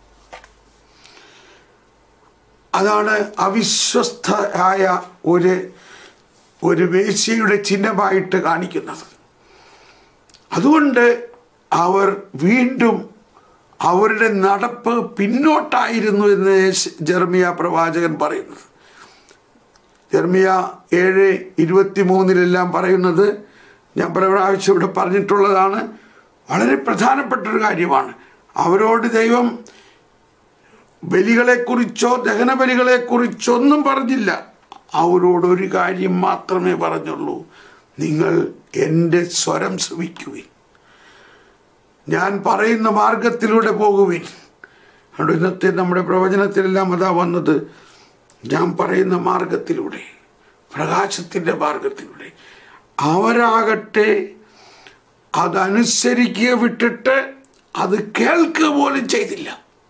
അതാണ് അവിശ്വസ്തയായ ഒരു ഒരു വേശ്യയുടെ ചിഹ്നമായിട്ട് കാണിക്കുന്നത് അതുകൊണ്ട് അവർ വീണ്ടും അവരുടെ നടപ്പ് പിന്നോട്ടായിരുന്നു എന്ന് ജർമിയ പ്രവാചകൻ പറയുന്നത് ജർമിയ ഏഴ് ഇരുപത്തി മൂന്നിലെല്ലാം പറയുന്നത് ഞാൻ പല പ്രാവശ്യം ഇവിടെ പറഞ്ഞിട്ടുള്ളതാണ് വളരെ പ്രധാനപ്പെട്ട ഒരു കാര്യമാണ് അവരോട് ദൈവം ബലികളെക്കുറിച്ചോ ദഹനബലികളെക്കുറിച്ചോ ഒന്നും പറഞ്ഞില്ല അവരോട് ഒരു കാര്യം മാത്രമേ പറഞ്ഞുള്ളൂ നിങ്ങൾ എൻ്റെ സ്വരം ശ്രവിക്കുവിൻ ഞാൻ പറയുന്ന മാർഗത്തിലൂടെ പോകുവിൻ അതുകൊണ്ട് ഇന്നത്തെ നമ്മുടെ പ്രവചനത്തിലെല്ലാം അതാ വന്നത് ഞാൻ പറയുന്ന മാർഗത്തിലൂടെ പ്രകാശത്തിൻ്റെ മാർഗത്തിലൂടെ അവരാകട്ടെ അതനുസരിക്കുക വിട്ടിട്ട് അത് കേൾക്കുക പോലും ചെയ്തില്ല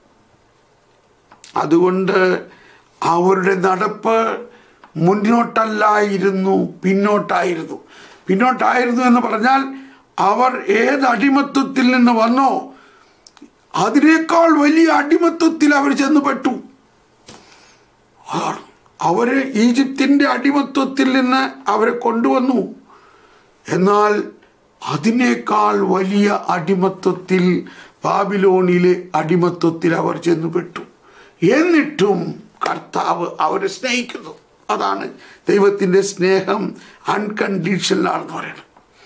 അതുകൊണ്ട് അവരുടെ നടപ്പ് മുന്നോട്ടല്ലായിരുന്നു പിന്നോട്ടായിരുന്നു പിന്നോട്ടായിരുന്നു എന്ന് പറഞ്ഞാൽ അവർ ഏത് അടിമത്വത്തിൽ നിന്ന് വന്നോ അതിനേക്കാൾ വലിയ അടിമത്വത്തിൽ അവർ ചെന്ന് പെട്ടു അതാണ് അവര് ഈജിപ്തിൻ്റെ അടിമത്വത്തിൽ നിന്ന് അവരെ കൊണ്ടുവന്നു എന്നാൽ അതിനേക്കാൾ വലിയ അടിമത്വത്തിൽ ബാബിലോണിലെ അടിമത്വത്തിൽ അവർ ചെന്ന് പെട്ടു എന്നിട്ടും കർത്താവ് അവരെ സ്നേഹിക്കുന്നു അതാണ് ദൈവത്തിൻ്റെ സ്നേഹം അൺകണ്ടീഷണലാണെന്ന് പറയുന്നത്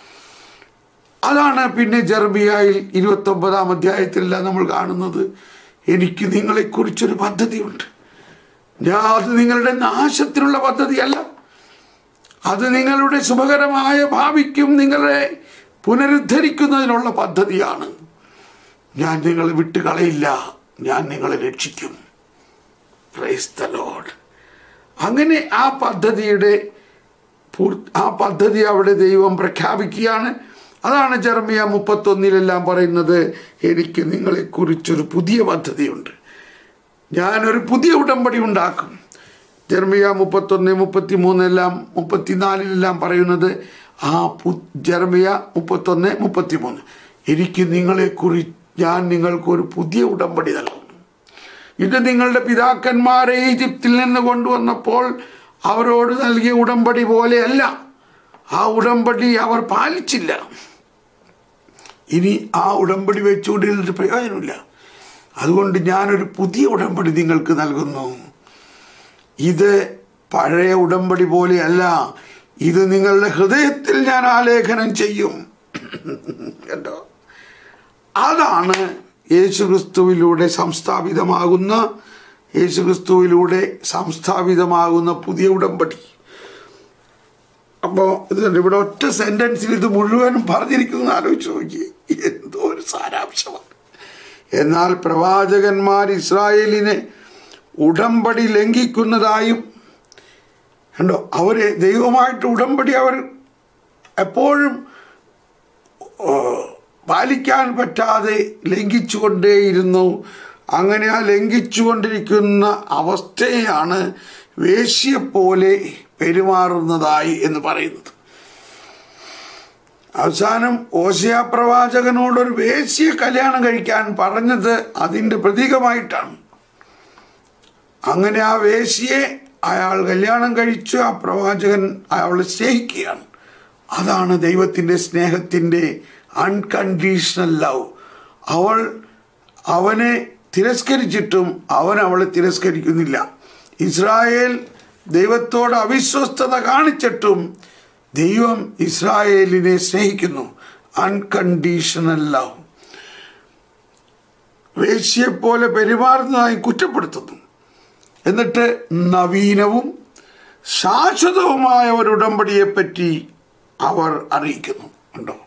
അതാണ് പിന്നെ ജർമിയായിൽ ഇരുപത്തി ഒമ്പതാം അധ്യായത്തിലെല്ലാം നമ്മൾ കാണുന്നത് എനിക്ക് നിങ്ങളെക്കുറിച്ചൊരു പദ്ധതിയുണ്ട് ഞാൻ അത് നിങ്ങളുടെ നാശത്തിനുള്ള പദ്ധതിയല്ല അത് നിങ്ങളുടെ ശുഭകരമായ ഭാവിക്കും നിങ്ങളെ പുനരുദ്ധരിക്കുന്നതിനുള്ള പദ്ധതിയാണ് ഞാൻ നിങ്ങളെ വിട്ടുകളയില്ല ഞാൻ നിങ്ങളെ രക്ഷിക്കും പ്രൈസ് ദ ലോഡ് അങ്ങനെ ആ പദ്ധതിയുടെ പൂർ- ആ പദ്ധതി അവിടെ ദൈവം പ്രഖ്യാപിക്കുകയാണ് അതാണ് ജർമിയ മുപ്പത്തൊന്നിലെല്ലാം പറയുന്നത് എനിക്ക് നിങ്ങളെക്കുറിച്ചൊരു പുതിയ പദ്ധതിയുണ്ട് ഞാനൊരു പുതിയ ഉടമ്പടി ഉണ്ടാക്കും ജർമിയ മുപ്പത്തൊന്ന് മുപ്പത്തി മൂന്നെല്ലാം മുപ്പത്തിനാലിലെല്ലാം പറയുന്നത് ആ പു ജർമിയ മുപ്പത്തൊന്ന് മുപ്പത്തി മൂന്ന് എനിക്ക് നിങ്ങളെക്കുറി ഞാൻ നിങ്ങൾക്കൊരു പുതിയ ഉടമ്പടി നൽകുന്നു ഇത് നിങ്ങളുടെ പിതാക്കന്മാരെ ഈജിപ്തിൽ നിന്ന് കൊണ്ടുവന്നപ്പോൾ അവരോട് നൽകിയ ഉടമ്പടി പോലെയല്ല ആ ഉടമ്പടി അവർ പാലിച്ചില്ല ഇനി ആ ഉടമ്പടി വെച്ചുകൊണ്ടിരുന്നിട്ട് പ്രയോജനമില്ല അതുകൊണ്ട് ഞാനൊരു പുതിയ ഉടമ്പടി നിങ്ങൾക്ക് നൽകുന്നു ഇത് പഴയ ഉടമ്പടി പോലെയല്ല ഇത് നിങ്ങളുടെ ഹൃദയത്തിൽ ഞാൻ ആലേഖനം ചെയ്യും കണ്ടോ അതാണ് യേശുക്രിസ്തുവിലൂടെ സംസ്ഥാപിതമാകുന്ന യേശുക്രിസ്തുവിലൂടെ സംസ്ഥാപിതമാകുന്ന പുതിയ ഉടമ്പടി അപ്പോൾ ഇത് കണ്ടോ, ഇവിടെ ഒറ്റ സെന്റൻസിൽ ഇത് മുഴുവനും പറഞ്ഞിരിക്കുന്നത് ആലോചിച്ച് നോക്കി എന്തോ ഒരു സാരാംശമാണ് എന്നാൽ പ്രവാചകന്മാർ ഇസ്രായേലിനെ ഉടമ്പടി ലംഘിക്കുന്നതായും കണ്ടോ അവരെ ദൈവമായിട്ട് ഉടമ്പടി അവർ എപ്പോഴും ഓ, പാലിക്കാൻ പറ്റാതെ ലംഘിച്ചുകൊണ്ടേയിരുന്നു അങ്ങനെ ആ ലംഘിച്ചുകൊണ്ടിരിക്കുന്ന അവസ്ഥയാണ് വേശ്യപോലെ പെരുമാറുന്നതായി എന്ന് പറയുന്നത് അവസാനം ഓശയ പ്രവാചകനോടൊരു വേശ്യ കല്യാണം കഴിക്കാൻ പറഞ്ഞത് അതിൻ്റെ പ്രതീകമായിട്ടാണ് അങ്ങനെ ആ വേശ്യയെ അയാൾ കല്യാണം കഴിച്ചു ആ പ്രവാചകൻ അയാളെ സ്നേഹിക്കുകയാണ് അതാണ് ദൈവത്തിൻ്റെ സ്നേഹത്തിൻ്റെ അൺകണ്ടീഷണൽ ലവ് അവൾ അവനെ തിരസ്കരിച്ചിട്ടും അവൻ അവളെ തിരസ്കരിക്കുന്നില്ല ഇസ്രായേൽ ദൈവത്തോട് അവിശ്വസ്തത കാണിച്ചിട്ടും ദൈവം ഇസ്രായേലിനെ സ്നേഹിക്കുന്നു അൺകണ്ടീഷണൽ ലവ് വേശ്യയെപ്പോലെ പെരുമാറുന്നതായി കുറ്റപ്പെടുത്തുന്നു എന്നിട്ട് നവീനവും ശാശ്വതവുമായ ഒരു ഉടമ്പടിയെപ്പറ്റി അവർ അറിയിക്കുന്നു ഉണ്ടോ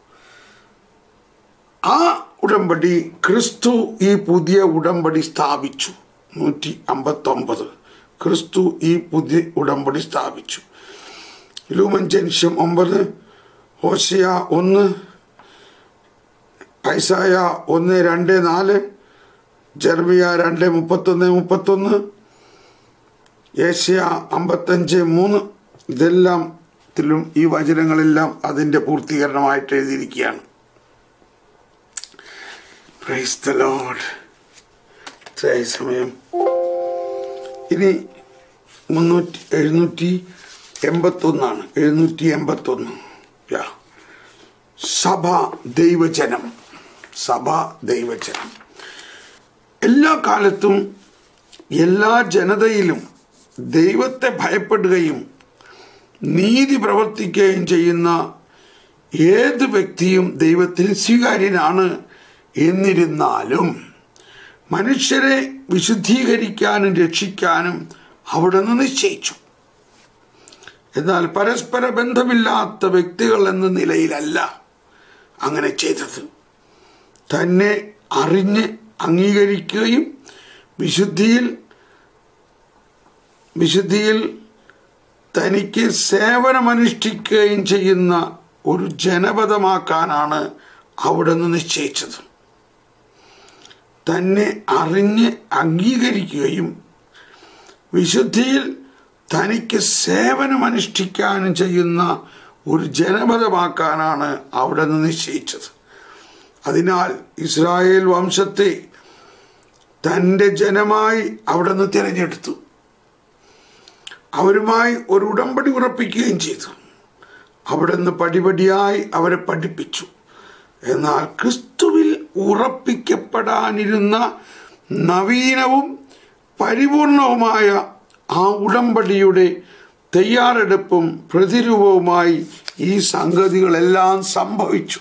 ആ ഉടമ്പടി ക്രിസ്തു ഈ പുതിയ ഉടമ്പടി സ്ഥാപിച്ചു നൂറ്റി അമ്പത്തൊമ്പത് ക്രിസ്തു ഈ പുതിയ ഉടമ്പടി സ്ഥാപിച്ചു ലൂമൻ ജനിഷം ഒമ്പത് ഹോസിയ ഒന്ന് ഐസായ ഒന്ന് രണ്ട് നാല് ജർമിയ രണ്ട് മുപ്പത്തൊന്ന് മുപ്പത്തൊന്ന് ഏഷ്യ അമ്പത്തഞ്ച് മൂന്ന് ഇതെല്ലാം ത്തിലും ഈ വചനങ്ങളെല്ലാം അതിൻ്റെ പൂർത്തീകരണമായിട്ട് എഴുതിയിരിക്കുകയാണ് Praise the Lord. ഇത്രയായി സമയം ഇനി മുന്നൂറ്റി എഴുന്നൂറ്റി എൺപത്തൊന്നാണ് എഴുന്നൂറ്റി എൺപത്തൊന്ന് യാ സഭ ദൈവജനം സഭ ദൈവജനം എല്ലാ കാലത്തും എല്ലാ ജനതയിലും ദൈവത്തെ ഭയപ്പെടുകയും നീതി പ്രവർത്തിക്കുകയും ചെയ്യുന്ന ഏത് വ്യക്തിയും ദൈവത്തിന് സ്വീകാര്യനാണ് എന്നിരുന്നാലും മനുഷ്യരെ വിശുദ്ധീകരിക്കാനും രക്ഷിക്കാനും അവിടുന്ന് നിശ്ചയിച്ചു എന്നാൽ പരസ്പര ബന്ധമില്ലാത്ത വ്യക്തികൾ എന്ന നിലയിലല്ല അങ്ങനെ ചെയ്തത് തന്നെ അറിഞ്ഞ് അംഗീകരിക്കുകയും വിശുദ്ധിയിൽ വിശുദ്ധിയിൽ തനിക്ക് സേവനമനുഷ്ഠിക്കുകയും ചെയ്യുന്ന ഒരു ജനപദമാക്കാനാണ് അവിടുന്ന് നിശ്ചയിച്ചത് തന്നെ അറിഞ്ഞ് അംഗീകരിക്കുകയും വിശുദ്ധിയിൽ തനിക്ക് സേവനമനുഷ്ഠിക്കാനും ചെയ്യുന്ന ഒരു ജനപദമാക്കാനാണ് അവിടുന്ന് നിശ്ചയിച്ചത് അതിനാൽ ഇസ്രായേൽ വംശത്തെ തൻ്റെ ജനമായി അവിടുന്ന് തിരഞ്ഞെടുത്തു അവരുമായി ഒരു ഉടമ്പടി ഉറപ്പിക്കുകയും ചെയ്തു അവിടുന്ന് പടിപടിയായി അവരെ പഠിപ്പിച്ചു എന്നാൽ ക്രിസ്തുവിൽ ഉറപ്പിക്കപ്പെടാനിരുന്ന നവീനവും പരിപൂർണവുമായ ആ ഉടമ്പടിയുടെ തയ്യാറെടുപ്പും പ്രതിരൂപവുമായി ഈ സംഗതികളെല്ലാം സംഭവിച്ചു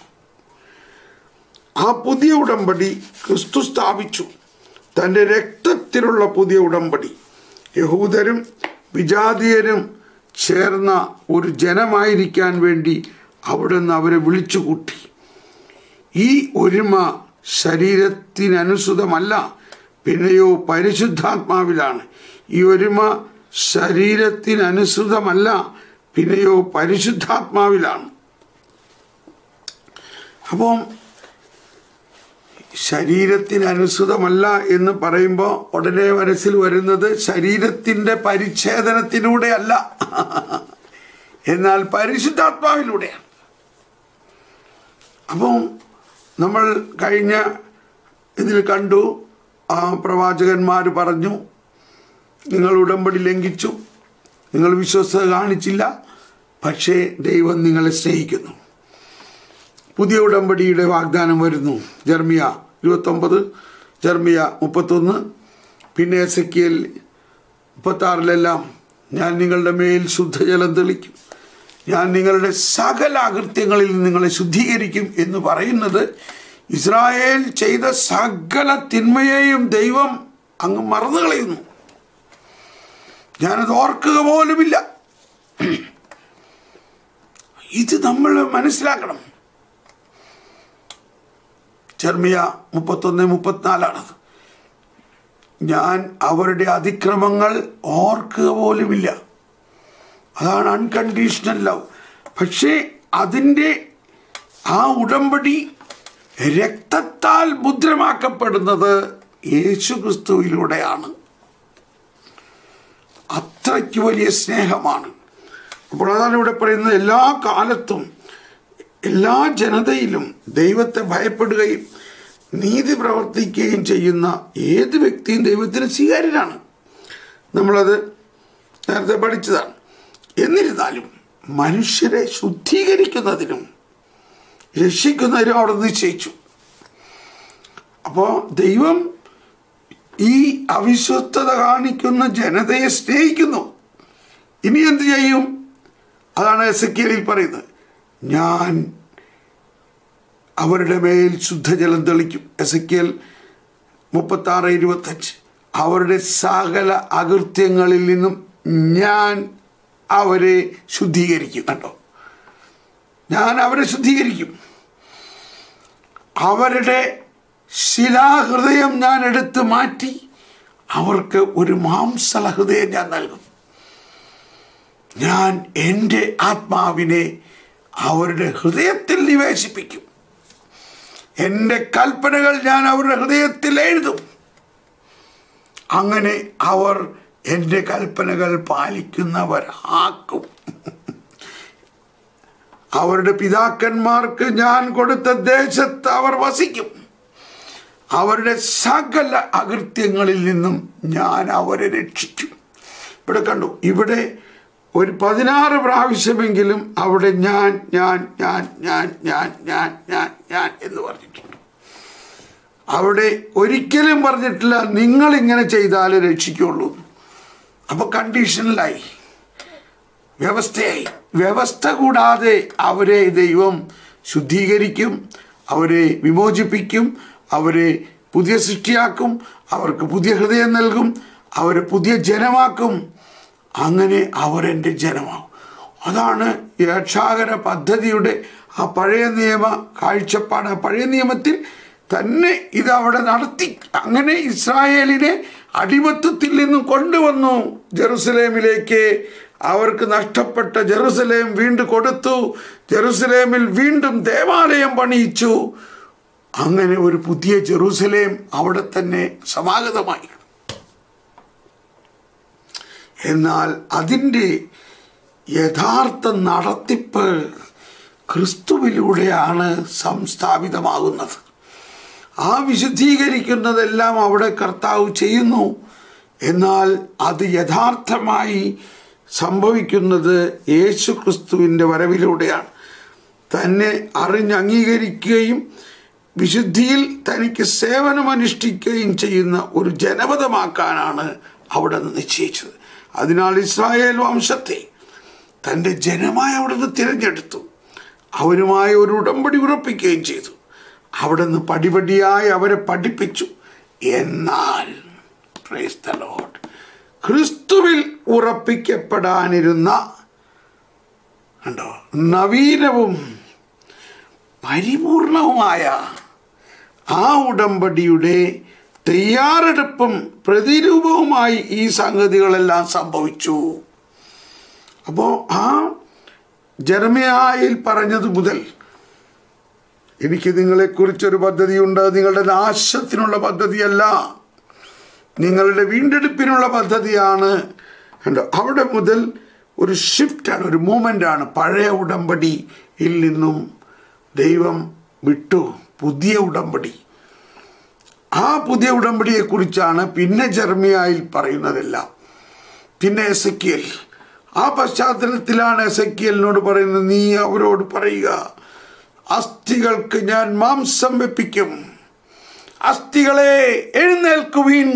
ആ പുതിയ ഉടമ്പടി ക്രിസ്തു സ്ഥാപിച്ചു തൻ്റെ രക്തത്തിലുള്ള പുതിയ ഉടമ്പടി യഹൂദരും വിജാതീയരും ചേർന്ന ഒരു ജനമായിരിക്കാൻ വേണ്ടി അവിടുന്ന് അവരെ വിളിച്ചുകൂട്ടി ഈ ഒരുമ ശരീരത്തിനനുസൃതമല്ല പിന്നെയോ പരിശുദ്ധാത്മാവിലാണ് ഈ ഒരുമ ശരീരത്തിനനുസൃതമല്ല പിന്നെയോ പരിശുദ്ധാത്മാവിലാണ് അപ്പം ശരീരത്തിനനുസൃതമല്ല എന്ന് പറയുമ്പോൾ ഉടനെ മനസ്സിൽ വരുന്നത് ശരീരത്തിൻ്റെ പരിച്ഛേദനത്തിലൂടെ അല്ല എന്നാൽ പരിശുദ്ധാത്മാവിലൂടെയാണ് അപ്പം നമ്മൾ കഴിഞ്ഞ ഇതിൽ കണ്ടു ആ പ്രവാചകന്മാർ പറഞ്ഞു നിങ്ങൾ ഉടമ്പടി ലംഘിച്ചു നിങ്ങൾ വിശ്വസ്തത കാണിച്ചില്ല പക്ഷേ ദൈവം നിങ്ങളെ സ്നേഹിക്കുന്നു പുതിയ ഉടമ്പടിയുടെ വാഗ്ദാനം വരുന്നു ജർമിയ ഇരുപത്തൊമ്പത് ജർമിയ മുപ്പത്തൊന്ന് പിന്നെ എസക്കിയൽ മുപ്പത്താറിലെല്ലാം ഞാൻ നിങ്ങളുടെ മേൽ ശുദ്ധജലം തെളിക്കും ഞാൻ നിങ്ങളുടെ സകല അകൃത്യങ്ങളിൽ നിങ്ങളെ ശുദ്ധീകരിക്കും എന്ന് പറയുന്നത് ഇസ്രായേൽ ചെയ്ത സകല തിന്മയെയും ദൈവം അങ്ങ് മറന്നു കളയുന്നു ഞാനത് ഓർക്കുക പോലുമില്ല ഇത് നമ്മൾ മനസ്സിലാക്കണം ചെർമിയ മുപ്പത്തൊന്ന് മുപ്പത്തിനാലാണത് ഞാൻ അവരുടെ അതിക്രമങ്ങൾ ഓർക്കുക പോലുമില്ല അതാണ് അൺകണ്ടീഷണൽ ലവ് പക്ഷേ അതിൻ്റെ ആ ഉടമ്പടി രക്തത്താൽ മുദ്രമാക്കപ്പെടുന്നത് യേശു ക്രിസ്തുവിലൂടെയാണ് അത്രയ്ക്ക് വലിയ സ്നേഹമാണ് അപ്പോൾ അതാണ് ഇവിടെ പറയുന്നത് എല്ലാ കാലത്തും എല്ലാ ജനതയിലും ദൈവത്തെ ഭയപ്പെടുകയും നീതി പ്രവർത്തിക്കുകയും ചെയ്യുന്ന ഏത് വ്യക്തിയും ദൈവത്തിന് സ്വീകാര്യനാണ് നമ്മളത് നേരത്തെ പഠിച്ചതാണ് എന്നിരുന്നാലും മനുഷ്യരെ ശുദ്ധീകരിക്കുന്നതിനും രക്ഷിക്കുന്നതിനും അവിടെ നിശ്ചയിച്ചു അപ്പോൾ ദൈവം ഈ അവിശ്വസ്തത കാണിക്കുന്ന ജനതയെ സ്നേഹിക്കുന്നു ഇനി എന്ത് ചെയ്യും അതാണ് എസക്കിയലിൽ പറയുന്നത് ഞാൻ അവരുടെ മേൽ ശുദ്ധജലം തെളിക്കും എസക്കിയൽ മുപ്പത്താറ് ഇരുപത്തഞ്ച് അവരുടെ സകല അകൃത്യങ്ങളിൽ നിന്നും ഞാൻ അവരെ ശുദ്ധീകരിക്കും കണ്ടോ ഞാൻ അവരെ ശുദ്ധീകരിക്കും അവരുടെ ശിലാഹൃദയം ഞാൻ എടുത്ത് മാറ്റി അവർക്ക് ഒരു മാംസള ഹൃദയം ഞാൻ നൽകും ഞാൻ എൻ്റെ ആത്മാവിനെ അവരുടെ ഹൃദയത്തിൽ നിവേശിപ്പിക്കും എൻ്റെ കൽപ്പനകൾ ഞാൻ അവരുടെ ഹൃദയത്തിൽ എഴുതും അങ്ങനെ അവർ എൻ്റെ കൽപ്പനകൾ പാലിക്കുന്നവരാക്കും അവരുടെ പിതാക്കന്മാർക്ക് ഞാൻ കൊടുത്ത ദേശത്ത് അവർ വസിക്കും അവരുടെ സകല അകൃത്യങ്ങളിൽ നിന്നും ഞാൻ അവരെ രക്ഷിക്കും ഇവിടെ കണ്ടു ഇവിടെ ഒരു പതിനാറ് പ്രാവശ്യമെങ്കിലും അവിടെ ഞാൻ ഞാൻ ഞാൻ ഞാൻ ഞാൻ ഞാൻ ഞാൻ ഞാൻ എന്ന് പറഞ്ഞിട്ടുണ്ട് അവിടെ ഒരിക്കലും പറഞ്ഞിട്ടില്ല നിങ്ങൾ ഇങ്ങനെ ചെയ്താലേ രക്ഷിക്കുള്ളൂ അപ്പൊ കണ്ടീഷനിലായി വ്യവസ്ഥയായി വ്യവസ്ഥ കൂടാതെ അവരെ ദൈവം ശുദ്ധീകരിക്കും അവരെ വിമോചിപ്പിക്കും അവരെ പുതിയ സൃഷ്ടിയാക്കും അവർക്ക് പുതിയ ഹൃദയം നൽകും അവരെ പുതിയ ജനമാക്കും അങ്ങനെ അവരെൻ്റെ ജനമാകും അതാണ് രക്ഷാകര പദ്ധതിയുടെ ആ പഴയ നിയമ കാഴ്ചപ്പാട് ആ പഴയ നിയമത്തിൽ തന്നെ ഇത് അവിടെ നടത്തി അങ്ങനെ ഇസ്രായേലിനെ അടിമത്തത്തിൽ നിന്നും കൊണ്ടുവന്നു ജെറുസലേമിലേക്ക് അവർക്ക് നഷ്ടപ്പെട്ട ജെറുസലേം വീണ്ടും കൊടുത്തു ജെറുസലേമിൽ വീണ്ടും ദേവാലയം പണിയിച്ചു അങ്ങനെ ഒരു പുതിയ ജെറുസലേം അവിടെ തന്നെ സമാഗതമായി എന്നാൽ അതിൻ്റെ യഥാർത്ഥ നടത്തിപ്പ് ക്രിസ്തുവിലൂടെയാണ് സംസ്ഥാപിതമാകുന്നത് ആ വിശുദ്ധീകരിക്കുന്നതെല്ലാം അവിടെ കർത്താവ് ചെയ്യുന്നു എന്നാൽ അത് യഥാർത്ഥമായി സംഭവിക്കുന്നത് യേശു ക്രിസ്തുവിൻ്റെ വരവിലൂടെയാണ് തന്നെ അറിഞ്ഞ് അംഗീകരിക്കുകയും വിശുദ്ധിയിൽ തനിക്ക് സേവനമനുഷ്ഠിക്കുകയും ചെയ്യുന്ന ഒരു ജനപദമാക്കാനാണ് അവിടെ നിന്ന് നിശ്ചയിച്ചത് അതിനാൽ ഇസ്രായേൽ വംശത്തെ തൻ്റെ ജനമായി അവിടുന്ന് തിരഞ്ഞെടുത്തു അവരുമായി ഒരു ഉടമ്പടി ഉറപ്പിക്കുകയും ചെയ്തു അവിടെ നിന്ന് പടിപടിയായി അവരെ പഠിപ്പിച്ചു എന്നാൽ praise the Lord, ക്രിസ്തുവിൽ ഉറപ്പിക്കപ്പെടാനിരുന്ന കണ്ടോ നവീനവും പരിപൂർണവുമായ ആ ഉടമ്പടിയുടെ തയ്യാറെടുപ്പും പ്രതിരൂപവുമായി ഈ സംഗതികളെല്ലാം സംഭവിച്ചു അപ്പോൾ ആ ജർമ്മയായിൽ പറഞ്ഞത് മുതൽ എനിക്ക് നിങ്ങളെക്കുറിച്ചൊരു പദ്ധതിയുണ്ട് നിങ്ങളുടെ നാശത്തിനുള്ള പദ്ധതിയല്ല നിങ്ങളുടെ വീണ്ടെടുപ്പിനുള്ള പദ്ധതിയാണ് കണ്ടോ അവിടെ മുതൽ ഒരു ഷിഫ്റ്റാണ് ഒരു മൂമെൻ്റാണ് പഴയ ഉടമ്പടിയിൽ നിന്നും ദൈവം വിട്ടു പുതിയ ഉടമ്പടി ആ പുതിയ ഉടമ്പടിയെക്കുറിച്ചാണ് പിന്നെ ജർമ്മിയായിൽ പറയുന്നതെല്ലാം പിന്നെ എസക്കിയൽ ആ പശ്ചാത്തലത്തിലാണ് എസക്കിയലിനോട് പറയുന്നത് നീ അവരോട് പറയുക അസ്ഥികൾക്ക് ഞാൻ മാംസം വെപ്പിക്കും അസ്ഥികളെ എഴുന്നേൽക്കുവിൻ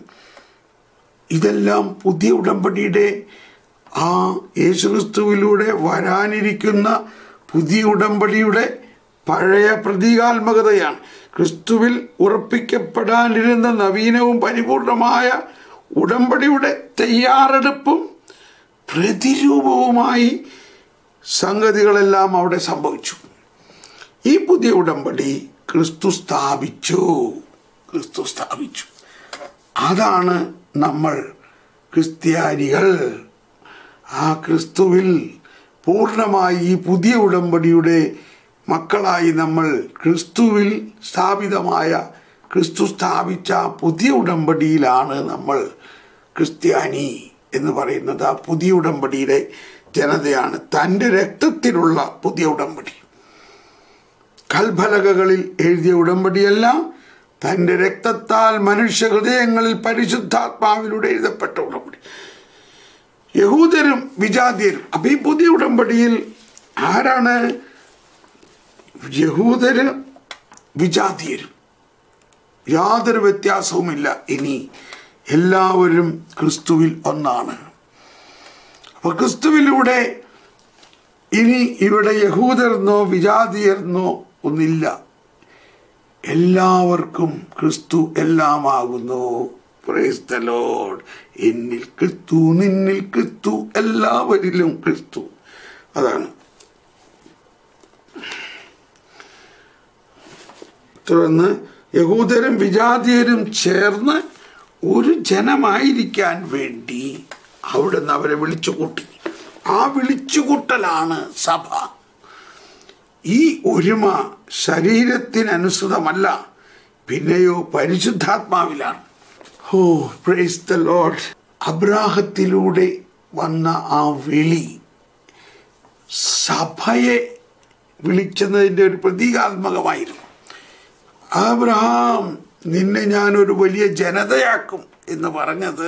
ഇതെല്ലാം പുതിയ ഉടമ്പടിയുടെ ആ യേശുക്രിസ്തുവിലൂടെ വരാനിരിക്കുന്ന പുതിയ ഉടമ്പടിയുടെ പഴയ പ്രതീകാത്മകതയാണ് ക്രിസ്തുവിൽ ഉറപ്പിക്കപ്പെടാനിരുന്ന നവീനവും പരിപൂർണമായ ഉടമ്പടിയുടെ തയ്യാറെടുപ്പും പ്രതിരൂപവുമായി സംഗതികളെല്ലാം അവിടെ സംഭവിച്ചു ഈ പുതിയ ഉടമ്പടി ക്രിസ്തു സ്ഥാപിച്ചു ക്രിസ്തു സ്ഥാപിച്ചു അതാണ് നമ്മൾ ക്രിസ്ത്യാനികൾ ആ ക്രിസ്തുവിൽ പൂർണ്ണമായി ഈ പുതിയ ഉടമ്പടിയുടെ മക്കളായി നമ്മൾ ക്രിസ്തുവിൽ സ്ഥാപിതമായ ക്രിസ്തു സ്ഥാപിച്ച ആ പുതിയ ഉടമ്പടിയിലാണ് നമ്മൾ ക്രിസ്ത്യാനി എന്ന് പറയുന്നത് ആ പുതിയ ഉടമ്പടിയുടെ ജനതയാണ് തൻ്റെ രക്തത്തിലുള്ള പുതിയ ഉടമ്പടി കൽഫലകകളിൽ എഴുതിയ ഉടമ്പടിയല്ല തൻ്റെ രക്തത്താൽ മനുഷ്യ ഹൃദയങ്ങളിൽ പരിശുദ്ധാത്മാവിലൂടെ എഴുതപ്പെട്ട ഉടമ്പടി യഹൂദരും വിജാതിയരും അപ്പൊ ഈ പുതിയ ഉടമ്പടിയിൽ ആരാണ് യഹൂദര് വിജാതിയരും യാതൊരു വ്യത്യാസവുമില്ല ഇനി എല്ലാവരും ക്രിസ്തുവിൽ ഒന്നാണ് അപ്പൊ ക്രിസ്തുവിലൂടെ ഇനി ഇവിടെ യഹൂദർന്നോ വിജാതിയർന്നോ ഒന്നില്ല എല്ലാവർക്കും ക്രിസ്തു എല്ലാമാകുന്നു പ്രൈസ് ദ ലോർഡ് എന്നിൽ ക്രിസ്തു നിന്നിൽ ക്രിസ്തു എല്ലാവരിലും ക്രിസ്തു അതാണ് തുടർന്ന് യഹൂദരും വിജാതിയരും ചേർന്ന് ഒരു ജനമായിരിക്കാൻ വേണ്ടി അവിടുന്ന് അവരെ വിളിച്ചുകൂട്ടി ആ വിളിച്ചുകൂട്ടലാണ് സഭ ഈ ഒരുമ ശരീരത്തിനനുസൃതമല്ല പിന്നെയോ പരിശുദ്ധാത്മാവിലാണ് ഹോ പ്രൈസ് ദ ലോഡ് അബ്രാഹത്തിലൂടെ വന്ന ആ വിളി സഭയെ വിളിച്ചതിൻ്റെ ഒരു പ്രതീകാത്മകമായിരുന്നു അബ്രഹാം നിന്നെ ഞാനൊരു വലിയ ജനതയാക്കും എന്ന് പറഞ്ഞത്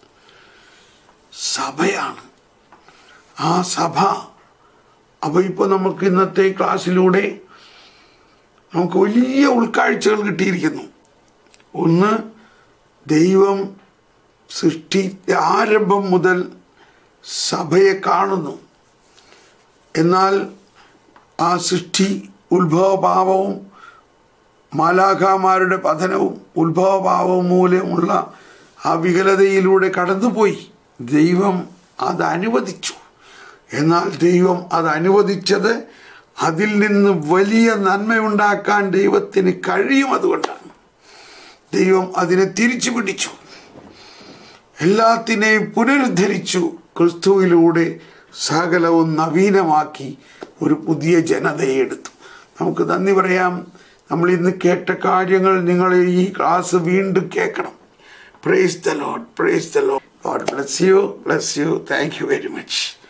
സഭയാണ് ആ സഭ അപ്പോൾ ഇപ്പോൾ നമുക്ക് ഇന്നത്തെ ക്ലാസ്സിലൂടെ നമുക്ക് വലിയ ഉൾക്കാഴ്ചകൾ കിട്ടിയിരിക്കുന്നു ഒന്ന് ദൈവം സൃഷ്ടി ആരംഭം മുതൽ സഭയെ കാണുന്നു എന്നാൽ ആ സൃഷ്ടി ഉത്ഭവഭാവവും മാലാഖാമാരുടെ പതനവും ഉത്ഭവഭാവവും മൂലമുള്ള ആ വികലതയിലൂടെ കടന്നുപോയി ദൈവം അത് അനുവദിച്ചു എന്നാൽ ദൈവം അത് അനുവദിച്ചത് അതിൽ നിന്ന് വലിയ നന്മയുണ്ടാക്കാൻ ദൈവത്തിന് കഴിയും അതുകൊണ്ടാണ് ദൈവം അതിനെ തിരിച്ചു പിടിച്ചു എല്ലാത്തിനെയും പുനരുദ്ധരിച്ചു ക്രിസ്തുവിലൂടെ സകലവും നവീനമാക്കി ഒരു പുതിയ ജനതയെ എടുത്തു നമുക്ക് നന്ദി പറയാം നമ്മൾ ഇന്ന് കേട്ട കാര്യങ്ങൾ നിങ്ങൾ ഈ ക്ലാസ് വീണ്ടും കേൾക്കണം praise the lord praise the lord God bless you bless you thank you very much